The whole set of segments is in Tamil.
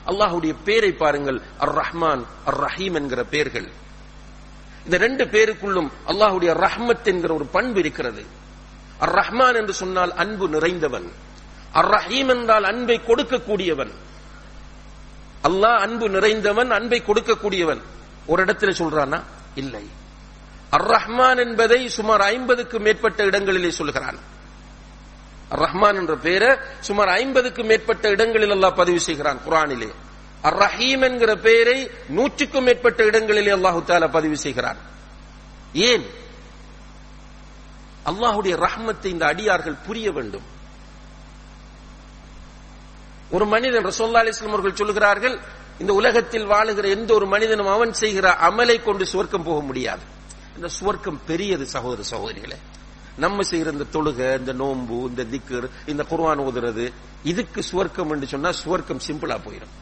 அல்லாஹுடைய பேரை பாருங்கள் அர் ரஹ்மான் அர் ரஹீம் என்கிற பெயர்கள் இந்த ரெண்டு பேருக்குள்ளும் அல்லாஹுடைய ரஹ்மத் என்கிற ஒரு பண்பு இருக்கிறது அர் ரஹ்மான் என்று சொன்னால் அன்பு நிறைந்தவன் அர் ரஹீம் என்றால் அன்பை கொடுக்கக்கூடியவன் அல்லாஹ் அன்பு நிறைந்தவன் அன்பை கொடுக்கக்கூடியவன் ஒரு இடத்துல சொல்றானா இல்லை அர் ரஹ்மான் என்பதை சுமார் ஐம்பதுக்கு மேற்பட்ட இடங்களிலே சொல்கிறான் அர் ரஹ்மான் என்ற பெயரை சுமார் ஐம்பதுக்கு மேற்பட்ட இடங்களில் அல்லாஹ் பதிவு செய்கிறான் குரானிலே அர் ரஹீம் என்கிற பெயரை நூற்றுக்கும் மேற்பட்ட இடங்களிலே அல்லாஹு தாலா பதிவு செய்கிறான் ஏன் அல்லாஹுடைய ரஹ்மத்தை இந்த அடியார்கள் புரிய வேண்டும் ஒரு மனிதன் ரசோல்லா அலிஸ்லாம் அவர்கள் சொல்லுகிறார்கள் இந்த உலகத்தில் வாழுகிற எந்த ஒரு மனிதனும் அவன் செய்கிற அமலை கொண்டு சுவர்க்கம் போக முடியாது இந்த சுவர்க்கம் பெரியது சகோதர சகோதரிகளே நம்ம செய்யற இந்த தொழுகை இந்த நோன்பு இந்த திக்கர் இந்த குர்வான் ஓதுறது இதுக்கு சுவர்க்கம் என்று சொன்னா சுவர்க்கம் சிம்பிளா போயிடும்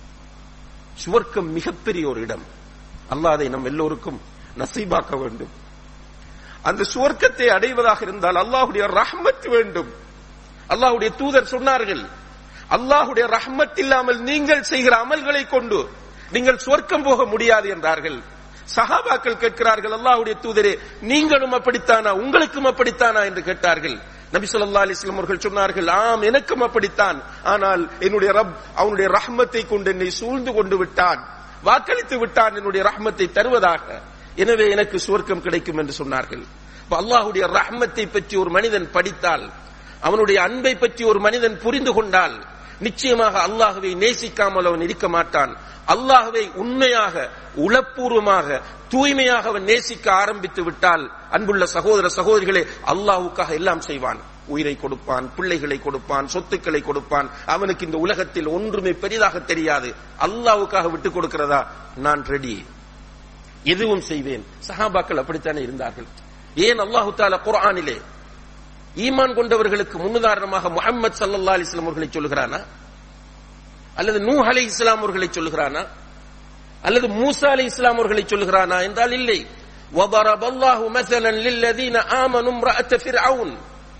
சுவர்க்கம் மிகப்பெரிய ஒரு இடம் அல்லாஹ் அதை நம் எல்லோருக்கும் நசீபாக்க வேண்டும் அந்த சுவர்க்கத்தை அடைவதாக இருந்தால் அல்லாஹுடைய ரஹ்மத் வேண்டும் அல்லாஹுடைய தூதர் சொன்னார்கள் அல்லாஹுடைய ரஹ்மத் இல்லாமல் நீங்கள் செய்கிற அமல்களை கொண்டு நீங்கள் சுவர்க்கம் போக முடியாது என்றார்கள் சஹாபாக்கள் கேட்கிறார்கள் அல்லாஹுடைய தூதரே நீங்களும் அப்படித்தானா உங்களுக்கும் அப்படித்தானா என்று கேட்டார்கள் நபி சொல்லா அலிஸ்லாம் அவர்கள் சொன்னார்கள் ஆம் எனக்கும் அப்படித்தான் ஆனால் என்னுடைய ரப் அவனுடைய ரஹ்மத்தை கொண்டு என்னை சூழ்ந்து கொண்டு விட்டான் வாக்களித்து விட்டான் என்னுடைய ரஹ்மத்தை தருவதாக எனவே எனக்கு சுவர்க்கம் கிடைக்கும் என்று சொன்னார்கள் அல்லாஹுடைய ரஹ்மத்தை பற்றி ஒரு மனிதன் படித்தால் அவனுடைய அன்பை பற்றி ஒரு மனிதன் புரிந்து கொண்டால் நிச்சயமாக அல்லாஹுவை நேசிக்காமல் அவன் இருக்க மாட்டான் அல்லாஹுவை உண்மையாக உளப்பூர்வமாக தூய்மையாக அவன் நேசிக்க ஆரம்பித்து விட்டால் அன்புள்ள சகோதர சகோதரிகளே அல்லாஹுக்காக எல்லாம் செய்வான் உயிரை கொடுப்பான் பிள்ளைகளை கொடுப்பான் சொத்துக்களை கொடுப்பான் அவனுக்கு இந்த உலகத்தில் ஒன்றுமே பெரிதாக தெரியாது அல்லாவுக்காக விட்டுக் கொடுக்கிறதா நான் ரெடி எதுவும் செய்வேன் சஹாபாக்கள் அப்படித்தானே இருந்தார்கள் ஏன் அல்லாஹு தாலா குர்ஆனிலே ஈமான் கொண்டவர்களுக்கு முன்னுதாரணமாக முகமது சல்லா அலிஸ்லாம் அவர்களை சொல்லுகிறானா அல்லது நூ அலை இஸ்லாம் அவர்களை சொல்லுகிறானா அல்லது மூசா அலை இஸ்லாம் அவர்களை சொல்லுகிறானா என்றால் இல்லை وضرب الله مثلا للذين آمنوا امرأة فرعون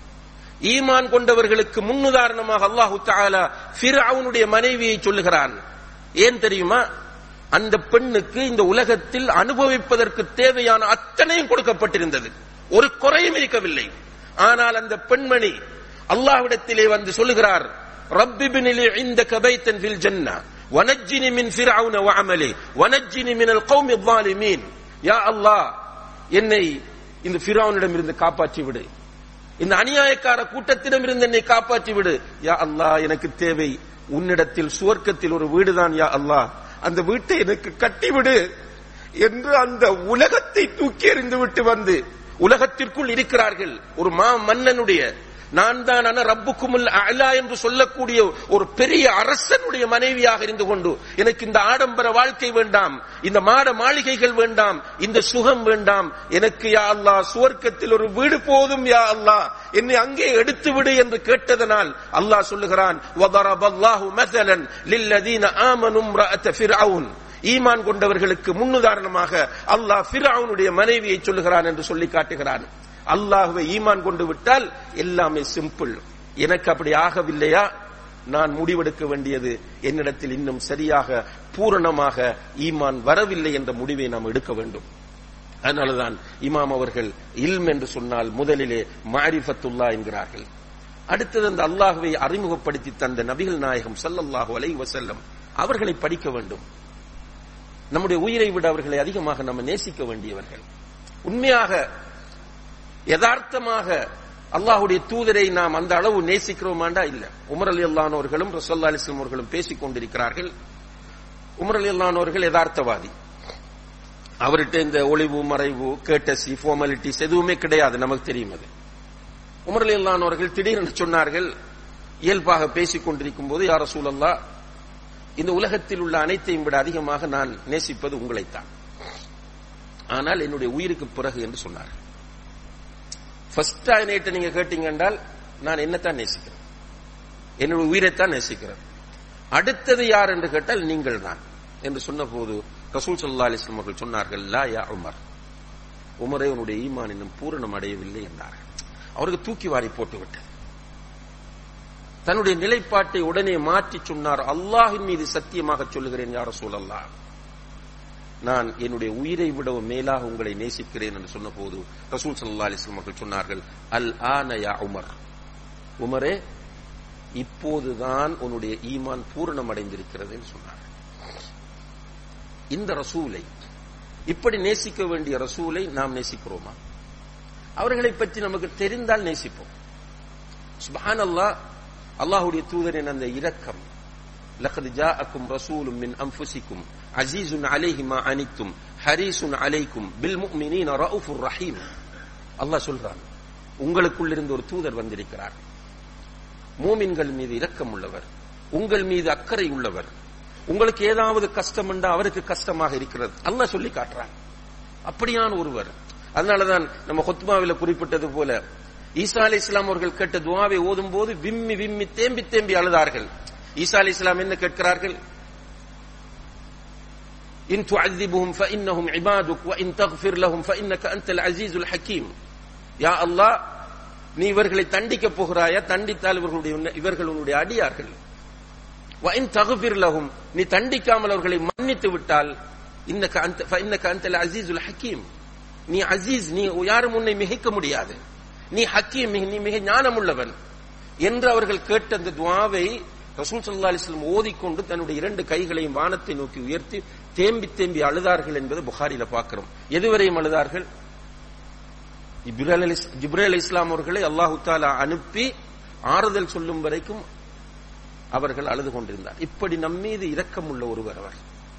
ஈமான் கொண்டவர்களுக்கு முன்னுதாரணமாக அல்லாஹு தாலா ஃபிர்அவுனுடைய மனைவியை சொல்லுகிறான் ஏன் தெரியுமா அந்த பெண்ணுக்கு இந்த உலகத்தில் அனுபவிப்பதற்கு தேவையான அத்தனையும் கொடுக்கப்பட்டிருந்தது ஒரு குறையும் இருக்கவில்லை ஆனால் அந்த பெண்மணி அல்லாஹ்விடத்திலே வந்து சொல்லுகிறார் ரப்பிபினிலே இந்த கபைத்தன் ஃபில் ஜன்னா வனஜ்ஜினி மின் ஃபிர்அவுன வஅமலி வனஜ்ஜினி மினல் கௌமி ظالمين யா அல்லாஹ் என்னை இந்த ஃபிர்அவுனிடம் இருந்து காப்பாற்றி விடு இந்த அநியாயக்கார கூட்டத்திடம் இருந்து என்னை காப்பாற்றி விடு யா அல்லாஹ் எனக்கு தேவை உன்னிடத்தில் சுவர்க்கத்தில் ஒரு வீடுதான் யா அல்லாஹ் அந்த வீட்டை எனக்கு கட்டிவிடு என்று அந்த உலகத்தை தூக்கி எறிந்து விட்டு வந்து உலகத்திற்குள் இருக்கிறார்கள் ஒரு மா மன்னனுடைய நான் தான் அன ரப்புக்குமுல் அலா என்று சொல்லக்கூடிய ஒரு பெரிய அரசனுடைய மனைவியாக இருந்து கொண்டு எனக்கு இந்த ஆடம்பர வாழ்க்கை வேண்டாம் இந்த மாட மாளிகைகள் வேண்டாம் இந்த சுகம் வேண்டாம் எனக்கு யா அல்லா சுவர்க்கத்தில் ஒரு வீடு போதும் யா அல்லா என்னை அங்கே எடுத்து விடு என்று கேட்டதனால் அல்லாஹ் சொல்லுகிறான் வதரபல்லாஹு மஸலன் லில்லதீன ஆமனு இம்ரஅத ஃபிர்அவுன் ஈமான் கொண்டவர்களுக்கு முன்னுதாரணமாக அல்லாஹ் ஃபிர்அவுனுடைய மனைவியை சொல்லுகிறான் என்று சொல்லி காட்டுகிறான் அல்லாஹுவை ஈமான் கொண்டு விட்டால் எல்லாமே சிம்பிள் எனக்கு அப்படி ஆகவில்லையா நான் முடிவெடுக்க வேண்டியது என்னிடத்தில் இன்னும் சரியாக பூரணமாக ஈமான் வரவில்லை என்ற முடிவை நாம் எடுக்க வேண்டும் அதனாலதான் இமாம் அவர்கள் இல்ம் என்று சொன்னால் முதலிலே மாரிஃபத்துல்லா என்கிறார்கள் அடுத்தது அந்த அல்லாஹுவை அறிமுகப்படுத்தி தந்த நபிகள் நாயகம் சல்லல்லாஹு அலை வசல்லம் அவர்களை படிக்க வேண்டும் நம்முடைய உயிரை விட அவர்களை அதிகமாக நம்ம நேசிக்க வேண்டியவர்கள் உண்மையாக யதார்த்தமாக அல்லாஹுடைய தூதரை நாம் அந்த அளவு நேசிக்கிறோமாண்டா இல்ல உமர் அலி அல்லானவர்களும் ரசோல்லா அலிஸ்லாம் அவர்களும் பேசிக் கொண்டிருக்கிறார்கள் உமர் அலி அல்லானவர்கள் யதார்த்தவாதி அவர்கிட்ட இந்த ஒளிவு மறைவு கேட்டசி ஃபார்மாலிட்டிஸ் எதுவுமே கிடையாது நமக்கு தெரியும் அது உமர் அலி அல்லானவர்கள் திடீரென சொன்னார்கள் இயல்பாக பேசிக் கொண்டிருக்கும் போது யார சூழல்லா இந்த உலகத்தில் உள்ள அனைத்தையும் விட அதிகமாக நான் நேசிப்பது உங்களைத்தான் ஆனால் என்னுடைய உயிருக்கு பிறகு என்று சொன்னார்கள் ஃபர்ஸ்ட் ஆயினேட்ட நீங்க கேட்டீங்க என்றால் நான் என்னத்தான் நேசிக்கிறேன் என்னுடைய உயிரைத்தான் நேசிக்கிறேன் அடுத்தது யார் என்று கேட்டால் நீங்கள் தான் என்று சொன்ன போது ரசூல் சல்லா அலிஸ்லாம் அவர்கள் சொன்னார்கள் லா யா உமர் உமரை உன்னுடைய ஈமான் இன்னும் பூரணம் அடையவில்லை என்றார்கள் அவருக்கு தூக்கி வாரி போட்டு விட்டது தன்னுடைய நிலைப்பாட்டை உடனே மாற்றி சொன்னார் அல்லாஹின் மீது சத்தியமாக சொல்லுகிறேன் யார சூழல்லா நான் என்னுடைய உயிரை விடவும் மேலாக உங்களை நேசிக்கிறேன் என்று சொன்ன போது ரசூல் சல்லா அலிஸ்லாம் அவர்கள் சொன்னார்கள் அல் ஆனயா உமர் உமரே இப்போதுதான் உன்னுடைய ஈமான் பூரணம் அடைந்திருக்கிறது என்று சொன்னார் இந்த ரசூலை இப்படி நேசிக்க வேண்டிய ரசூலை நாம் நேசிக்கிறோமா அவர்களை பற்றி நமக்கு தெரிந்தால் நேசிப்போம் சுபஹான் அல்லாஹ் அல்லாஹுடைய தூதரின் அந்த இரக்கம் لقد جاءكم رسول من أنفسكم عزيز عليه ما عنتم حريص عليكم بالمؤمنين رؤوف رحيم அல்லாஹ் சொல்றான் உங்களுக்குள் இருந்து ஒரு தூதர் வந்திருக்கிறார் மூமின்கள் மீது இரக்கம் உள்ளவர் உங்கள் மீது அக்கறை உள்ளவர் உங்களுக்கு ஏதாவது கஷ்டம் என்றா அவருக்கு கஷ்டமாக இருக்கிறது அல்லாஹ் சொல்லி காட்டுறான் அப்படியான ஒருவர் அதனாலதான் நம்ம ஹொத்மாவில குறிப்பிட்டது போல ஈசா அலி இஸ்லாம் அவர்கள் கேட்ட துவாவை ஓதும் போது விம்மி விம்மி தேம்பி தேம்பி அழுதார்கள் ஈசா அலி இஸ்லாம் என்ன கேட்கிறார்கள் இன் துஅذிபுஹும் فإنهم عبادك وإن تغفر لهم فإنك أنت العزيز الحكيم யா அல்லாஹ் நீ இவர்களை தண்டிக்க போகிறாயா தண்டித்தால் இவர்களுடைய இவர்கள் உன்னுடைய அடியார்கள் وإن تغفر لهم நீ தண்டிக்காமல் அவர்களை மன்னித்து விட்டால் இன்னக அந்த فإنك أنت العزيز الحكيم நீ அசீஸ் நீ யாரும் உன்னை மிகைக்க முடியாது நீ ஹக்கீம் நீ மிக ஞானமுள்ளவன் என்று அவர்கள் கேட்ட அந்த துவாவை ரசூல் சல்லா அலிஸ்லம் ஓதிக்கொண்டு தன்னுடைய இரண்டு கைகளையும் வானத்தை நோக்கி உயர்த்தி தேம்பி தேம்பி அழுதார்கள் என்பது புகாரில பார்க்கிறோம் எதுவரையும் அழுதார்கள் ஜிப்ரேல் அலி இஸ்லாம் அவர்களை அல்லாஹு தாலா அனுப்பி ஆறுதல் சொல்லும் வரைக்கும் அவர்கள் அழுது கொண்டிருந்தார் இப்படி நம்மீது இரக்கம் உள்ள ஒருவர் அவர்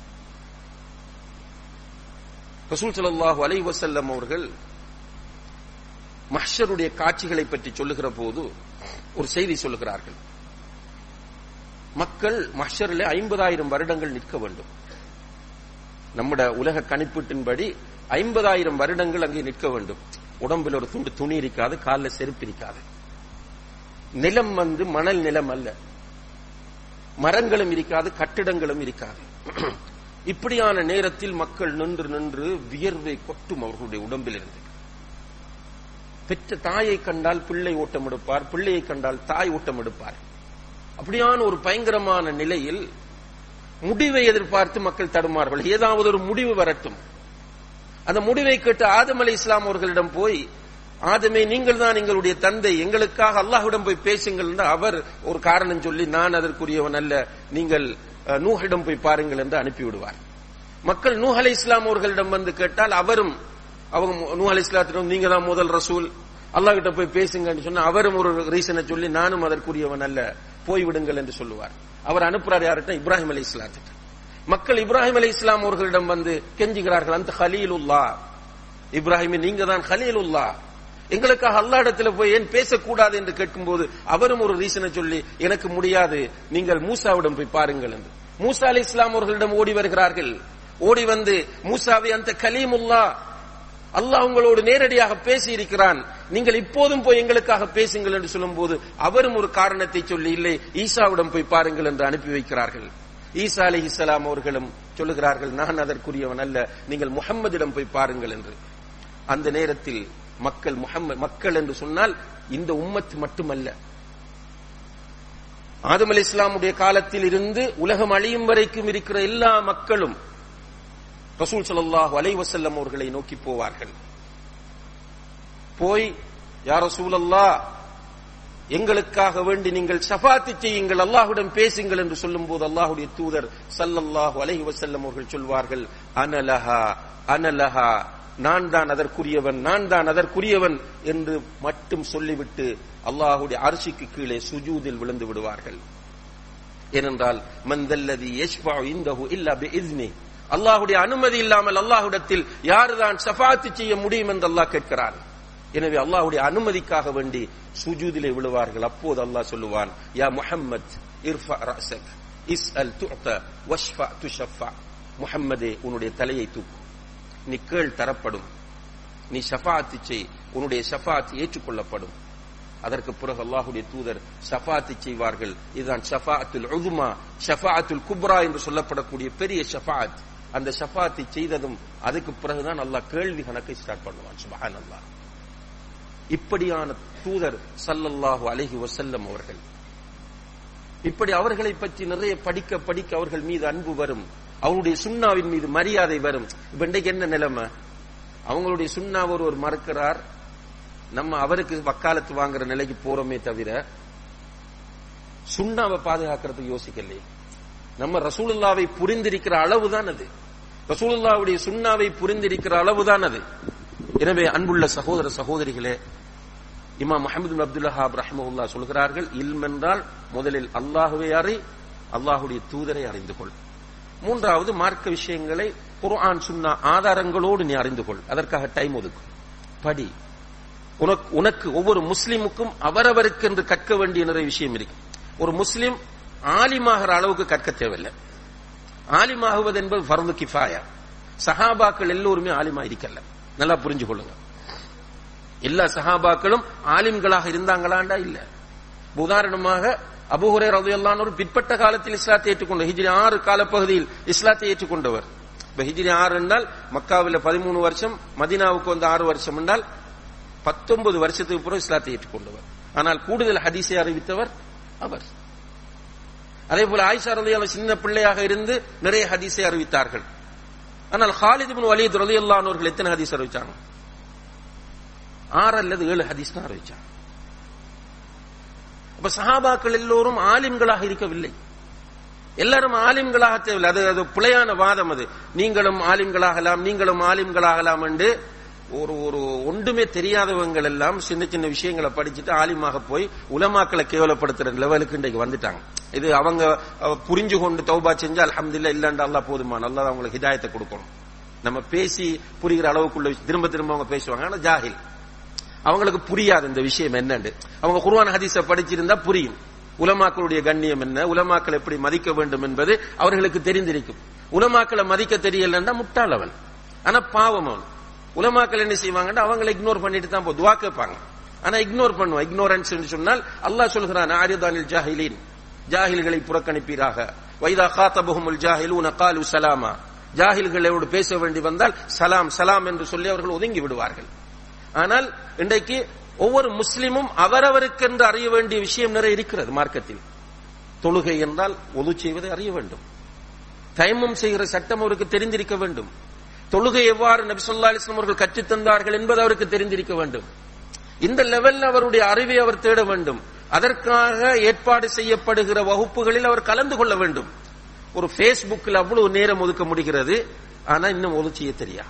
ரசூல் சல்லாஹூ அலை வசல்லம் அவர்கள் மஹ்ஷருடைய காட்சிகளை பற்றி சொல்லுகிற போது ஒரு செய்தி சொல்லுகிறார்கள் மக்கள் மஹ்ஷரில் ஐம்பதாயிரம் வருடங்கள் நிற்க வேண்டும் நம்முடைய உலக கணிப்பீட்டின்படி ஐம்பதாயிரம் வருடங்கள் அங்கே நிற்க வேண்டும் உடம்பில் ஒரு துண்டு துணி இருக்காது காலில் செருப்பு இருக்காது நிலம் வந்து மணல் நிலம் அல்ல மரங்களும் இருக்காது கட்டிடங்களும் இருக்காது இப்படியான நேரத்தில் மக்கள் நின்று நின்று வியர்வை கொட்டும் அவர்களுடைய உடம்பில் இருந்து பெற்ற தாயை கண்டால் பிள்ளை ஓட்டம் எடுப்பார் பிள்ளையை கண்டால் தாய் ஓட்டம் எடுப்பார் அப்படியான ஒரு பயங்கரமான நிலையில் முடிவை எதிர்பார்த்து மக்கள் தடுமார்கள் ஏதாவது ஒரு முடிவு வரட்டும் அந்த முடிவை கேட்டு ஆதம் அலி இஸ்லாம் அவர்களிடம் போய் ஆதமே நீங்கள் தான் எங்களுடைய தந்தை எங்களுக்காக அல்லாஹ்விடம் போய் பேசுங்கள் என்று அவர் ஒரு காரணம் சொல்லி நான் அதற்குரியவன் அல்ல நீங்கள் நூஹிடம் போய் பாருங்கள் என்று அனுப்பிவிடுவார் மக்கள் நூஹ் அலி இஸ்லாம் அவர்களிடம் வந்து கேட்டால் அவரும் அவங்க நூ அலி இஸ்லாத்திடம் நீங்க தான் முதல் ரசூல் அல்லாஹ் கிட்ட போய் பேசுங்கன்னு சொன்னா அவரும் ஒரு ரீசனை சொல்லி நானும் அதற்குரியவன் அல்ல போய்விடுங்கள் என்று சொல்லுவார் அவர் அனுப்புறார் யார்கிட்ட இப்ராஹிம் அலி இஸ்லாத்திட்ட மக்கள் இப்ராஹிம் அலி இஸ்லாம் அவர்களிடம் வந்து கெஞ்சுகிறார்கள் அந்த ஹலீலுல்லா இப்ராஹிம் நீங்க தான் ஹலீலுல்லா எங்களுக்காக அல்லா இடத்துல போய் ஏன் பேசக்கூடாது என்று கேட்கும்போது அவரும் ஒரு ரீசனை சொல்லி எனக்கு முடியாது நீங்கள் மூசாவிடம் போய் பாருங்கள் என்று மூசா அலி இஸ்லாம் அவர்களிடம் ஓடி வருகிறார்கள் ஓடி வந்து மூசாவை அந்த கலீமுல்லா அல்லாஹ் உங்களோடு நேரடியாக பேசி இருக்கிறான் நீங்கள் இப்போதும் போய் எங்களுக்காக பேசுங்கள் என்று சொல்லும் போது அவரும் ஒரு காரணத்தை சொல்லி இல்லை ஈசாவிடம் போய் பாருங்கள் என்று அனுப்பி வைக்கிறார்கள் ஈசா அலி இஸ்லாம் அவர்களும் சொல்லுகிறார்கள் நான் அதற்குரியவன் அல்ல நீங்கள் முகம்மதிடம் போய் பாருங்கள் என்று அந்த நேரத்தில் மக்கள் முகம்மது மக்கள் என்று சொன்னால் இந்த உம்மத் மட்டுமல்ல ஆதம் அலி இஸ்லாமுடைய காலத்தில் இருந்து உலகம் அழியும் வரைக்கும் இருக்கிற எல்லா மக்களும் ரசூல் சல்லாஹூ அலை வசல்லம் அவர்களை நோக்கி போவார்கள் போய் யார் ரசூலல்லா எங்களுக்காக வேண்டி நீங்கள் சஃபாத்தி செய்யுங்கள் அல்லாஹுடன் பேசுங்கள் என்று சொல்லும் போது அல்லாஹுடைய தூதர் சல்லல்லாஹு அலைஹி வசல்லம் அவர்கள் சொல்வார்கள் அனலஹா அனலஹா நான் தான் அதற்குரியவன் நான் தான் அதற்குரியவன் என்று மட்டும் சொல்லிவிட்டு அல்லாஹுடைய அரிசிக்கு கீழே சுஜூதில் விழுந்து விடுவார்கள் ஏனென்றால் மந்தல்லதி யஷ்பா இந்தஹு இல்லா பி இஸ்னி அல்லாஹுடைய அனுமதி இல்லாமல் அல்லாஹுடத்தில் யாருதான் சஃபாத்து செய்ய முடியும் என்று அல்லாஹ் கேட்கிறான் எனவே அல்லாஹுடைய அனுமதிக்காக வேண்டி சுஜூதிலே விழுவார்கள் அப்போது அல்லாஹ் சொல்லுவான் யா முஹம்மத் இர்ஃபா ரஸக் இஸ்அல் துஅத வஷ்ஃபா துஷஃபா முஹம்மதே உன்னுடைய தலையை தூக்கு நீ கேள் தரப்படும் நீ ஷஃபாத்து செய் உன்னுடைய ஷஃபாத் ஏற்றுக்கொள்ளப்படும் அதற்கு பிறகு அல்லாஹுடைய தூதர் ஷஃபாத்து செய்வார்கள் இதுதான் ஷஃபாத்துல் உதுமா ஷஃபாத்துல் குப்ரா என்று சொல்லப்படக்கூடிய பெரிய ஷஃபாத் அந்த ஷஃபாத்தை செய்ததும் அதுக்கு பிறகுதான் அல்லாஹ் கேள்வி கணக்கை ஸ்டார்ட் பண்ணுவான் சுபஹான் அல்லாஹ் இப்படியான தூதர் சல்லல்லாஹு அலஹி வசல்லம் அவர்கள் இப்படி அவர்களை பற்றி நிறைய படிக்க படிக்க அவர்கள் மீது அன்பு வரும் அவருடைய சுண்ணாவின் மீது மரியாதை வரும் இப்ப இன்றைக்கு என்ன நிலைமை அவங்களுடைய சுண்ணா ஒருவர் மறுக்கிறார் நம்ம அவருக்கு வக்காலத்து வாங்குற நிலைக்கு போறோமே தவிர சுண்ணாவை பாதுகாக்கிறதுக்கு யோசிக்கலையே நம்ம ரசூலுல்லாவை புரிந்திருக்கிற அளவுதான் அது ரசூலுல்லாவுடைய சுண்ணாவை புரிந்திருக்கிற அளவுதான் அது எனவே அன்புள்ள சகோதர சகோதரிகளே இமாம் முஹமது அப்துல்லஹாப் ரஹ்மவுல்லா சொல்கிறார்கள் இல்ம் என்றால் முதலில் அல்லாஹுவை அறி அல்லாஹுடைய தூதரை அறிந்து கொள் மூன்றாவது மார்க்க விஷயங்களை குர்ஆன் சுன்னா ஆதாரங்களோடு நீ அறிந்து கொள் அதற்காக டைம் ஒதுக்கும் படி உனக்கு உனக்கு ஒவ்வொரு முஸ்லிமுக்கும் அவரவருக்கு என்று கற்க வேண்டிய நிறைய விஷயம் இருக்கு ஒரு முஸ்லிம் ஆலிமாகிற அளவுக்கு கற்க தேவையில்லை ஆலிமாகுவது என்பது ஃபர்து கிஃபாயா சஹாபாக்கள் எல்லோருமே ஆலிமா இருக்கல்ல நல்லா புரிஞ்சு கொள்ளுங்க எல்லா சஹாபாக்களும் ஆலிம்களாக இருந்தாங்களாண்டா இல்ல உதாரணமாக அபுஹுரே ரதையெல்லாம் ஒரு பிற்பட்ட காலத்தில் இஸ்லாத்தை ஏற்றுக்கொண்ட ஹிஜ்ரி ஆறு காலப்பகுதியில் இஸ்லாத்தை ஏற்றுக்கொண்டவர் இப்ப ஹிஜ்ரி ஆறு என்றால் மக்காவில் பதிமூணு வருஷம் மதினாவுக்கு வந்து ஆறு வருஷம் என்றால் பத்தொன்பது வருஷத்துக்கு பிறகு இஸ்லாத்தை ஏற்றுக்கொண்டவர் ஆனால் கூடுதல் ஹதீஸை அறிவித்தவர் அவர் அதே போல ஆயிஷா ரலியல்லாஹு சின்ன பிள்ளையாக இருந்து நிறைய ஹதீஸை அறிவித்தார்கள் ஆனால் ஹாலித் இப்னு வலீத் ரலியல்லாஹு அவர்கள் எத்தனை ஹதீஸ் அறிவிச்சாங்க ஆறு அல்லது ஏழு ஹதீஸ் தான் அறிவிச்சாங்க அப்ப சஹாபாக்கள் எல்லோரும் ஆலிம்களாக இருக்கவில்லை எல்லாரும் ஆலிம்களாக தேவையில்லை அது அது பிழையான வாதம் அது நீங்களும் ஆலிம்களாகலாம் நீங்களும் ஆலிம்களாகலாம் என்று ஒரு ஒரு ஒன்றுமே தெரியாதவங்கள் எல்லாம் சின்ன சின்ன விஷயங்களை படிச்சுட்டு ஆலிமாக போய் உலமாக்களை கேவலப்படுத்துற லெவலுக்கு இன்றைக்கு வந்துட்டாங்க இது அவங்க அஹ், புரிஞ்சு கொண்டு தௌபா செஞ்சா அல்ஹம்துலில்லாஹ் இல்லாண்டா அல்லாஹ் போதுமான அல்லாஹ் அவங்களுக்கு ஹிதாயத்தை கொடுக்கணும் நம்ம பேசி புரிகிற அளவுக்குள்ள விஷயம் திரும்ப திரும்ப அவங்க பேசுவாங்க ஆனா ஜாஹில் அவங்களுக்கு புரியாது இந்த விஷயம் என்னன்னு அவங்க குர்ஆன் ஹதீஸ படிச்சிருந்தா புரியும் உலமாக்களுடைய கண்ணியம் என்ன உலமாக்கள் எப்படி மதிக்க வேண்டும் என்பது அவர்களுக்கு தெரிந்திருக்கும் உலமாக்களை மதிக்க தெரியலன்னா முட்டாள் அவன் ஆனா பாவம் அவன் உலமாக்கள் என்ன செய்வாங்கன்னா அவங்களை இக்னோர் பண்ணிட்டு தான் போ துவா கேட்பாங்க ஆனா இக்னோர் பண்ணுவான் இக்னோரன்ஸ் சொன்னால் அல்லாஹ் சொல்கிறான் ஆரியதானில் ஜாஹிலீன் ஜாஹில்களை புறக்கணிப்பீராக வைதா காத்தபுஹுமுல் ஜாஹிலூன காலு சலாமா ஜாஹில்களோடு பேச வேண்டி வந்தால் சலாம் சலாம் என்று சொல்லி அவர்கள் ஒதுங்கி விடுவார்கள் ஆனால் இன்றைக்கு ஒவ்வொரு முஸ்லிமும் அவரவருக்கென்று அறிய வேண்டிய விஷயம் நிறைய இருக்கிறது மார்க்கத்தில் தொழுகை என்றால் ஒது செய்வதை அறிய வேண்டும் தயமம் செய்கிற சட்டம் அவருக்கு தெரிந்திருக்க வேண்டும் தொழுகை எவ்வாறு நபி சொல்லா அலிஸ்லாம் அவர்கள் கற்றுத் தந்தார்கள் என்பது அவருக்கு தெரிந்திருக்க வேண்டும் இந்த லெவல்ல அவருடைய அறிவை அவர் தேட வேண்டும் அதற்காக ஏற்பாடு செய்யப்படுகிற வகுப்புகளில் அவர் கலந்து கொள்ள வேண்டும் ஒரு பேஸ்புக்கில் அவ்வளவு நேரம் ஒதுக்க முடிகிறது ஆனா இன்னும் ஒது செய்ய தெரியா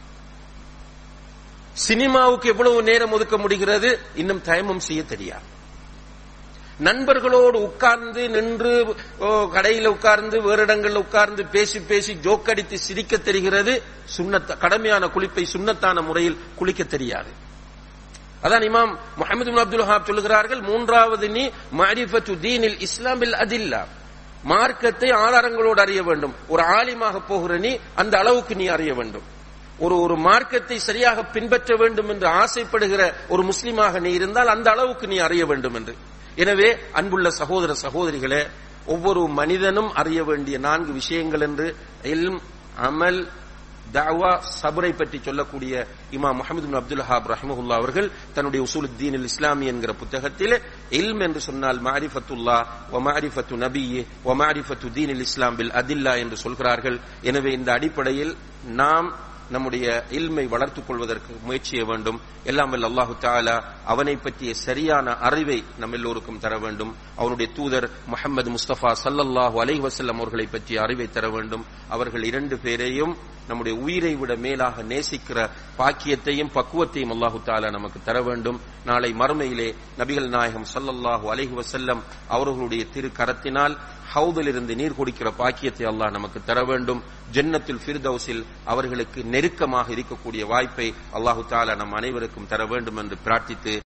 சினிமாவுக்கு எவ்வளவு நேரம் ஒதுக்க முடிகிறது இன்னும் தயமம் செய்ய தெரியா நண்பர்களோடு உட்கார்ந்து நின்று ஓ, கடையில உட்கார்ந்து வேறு இடங்கள்ல உட்கார்ந்து பேசி பேசி ஜோக்கடித்து சிரிக்க தெரிகிறது சுண்ணத்த கடமையான குளிப்பை சுண்ணத்தான முறையில் குளிக்க தெரியாது அதான் இமாம் முஹம்மது பின் அப்துல் வஹாப் சொல்லுகிறார்கள் மூன்றாவது நீ மாரிஃபத்து தீனில் இஸ்லாமில் அதில்லா மார்க்கத்தை ஆதாரங்களோடு அறிய வேண்டும் ஒரு ஆலிமாக போகிற நீ அந்த அளவுக்கு நீ அறிய வேண்டும் ஒரு ஒரு மார்க்கத்தை சரியாக பின்பற்ற வேண்டும் என்று ஆசைப்படுகிற ஒரு முஸ்லிமாக நீ இருந்தால் அந்த அளவுக்கு நீ அறிய வேண்டும் என்று எனவே அன்புள்ள சகோதர சகோதரிகளே ஒவ்வொரு மனிதனும் அறிய வேண்டிய நான்கு விஷயங்கள் என்று இல்ம் அமல் தாவா சபரை பற்றி சொல்லக்கூடிய இமாம் முஹமது பின் அப்துல் ஹாப் ரஹ்மஹுல்லா அவர்கள் தன்னுடைய உசூலுத்தீன் இஸ்லாமி என்கிற புத்தகத்தில் இல்ம் என்று சொன்னால் மாரிஃபத்துல்லா வ மாரிஃபத்து நபியே வ மாரிஃபத்து தீன் இஸ்லாம் பில் அதில்லா என்று சொல்கிறார்கள் எனவே இந்த அடிப்படையில் நாம் நம்முடைய இல்மை வளர்த்துக் கொள்வதற்கு முயற்சிய வேண்டும் எல்லாம் வல்ல அல்லாஹு தாலா அவனை பற்றிய சரியான அறிவை நம் எல்லோருக்கும் தர வேண்டும் அவனுடைய தூதர் முஹம்மது முஸ்தபா சல்லல்லாஹு அலைஹி வஸல்லம் அவர்களை பற்றிய அறிவை தர வேண்டும் அவர்கள் இரண்டு பேரையும் நம்முடைய உயிரை விட மேலாக நேசிக்கிற பாக்கியத்தையும் பக்குவத்தையும் அல்லாஹு தாலா நமக்கு தர வேண்டும் நாளை மறுமையிலே நபிகள் நாயகம் ஸல்லல்லாஹு அலைஹி வஸல்லம் அவர்களுடைய திரு கரத்தினால் ஹவுதிலிருந்து நீர் குடிக்கிற பாக்கியத்தை அல்லாஹ் நமக்கு தர வேண்டும் ஜன்னத்துல் ஃபிர்தௌஸில் அவர்களுக்கு நெருக்கமாக இருக்கக்கூடிய வாய்ப்பை அல்லாஹு தாலா நம் அனைவருக்கும் தர வேண்டும் என்று பிரார்த்தித்து